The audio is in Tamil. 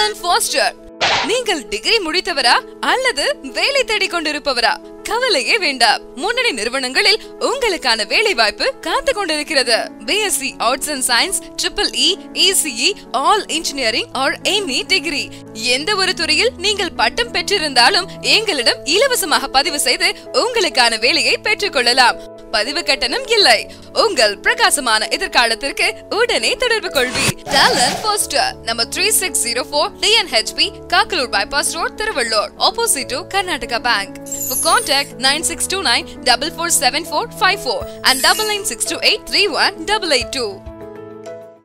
டாலன் ஃபாஸ்டர் நீங்கள் டிகிரி முடித்தவரா அல்லது வேலை தேடிக் கொண்டிருப்பவரா கவலையே வேண்டாம் முன்னணி நிறுவனங்களில் உங்களுக்கான வேலை வாய்ப்பு காத்து கொண்டிருக்கிறது BSc arts and science triple E ECE all engineering or any degree எந்த ஒரு துறையில் நீங்கள் பட்டம் பெற்றிருந்தாலும் எங்களிடம் இலவசமாக பதிவு செய்து உங்களுக்கான வேலையை பெற்றுக் கொள்ளலாம் பதிவு கட்டணம் இல்லை உங்கள் பிரகாசமான எதிர்காலத்திற்கு உடனே தொடர்பு கொள்வி டாலன் போஸ்டர் நம்ம three six zero four TNHB Kakkalur bypass road Tiruvallur opposite to Karnataka bank For contact 9629 447454 and 9962831882.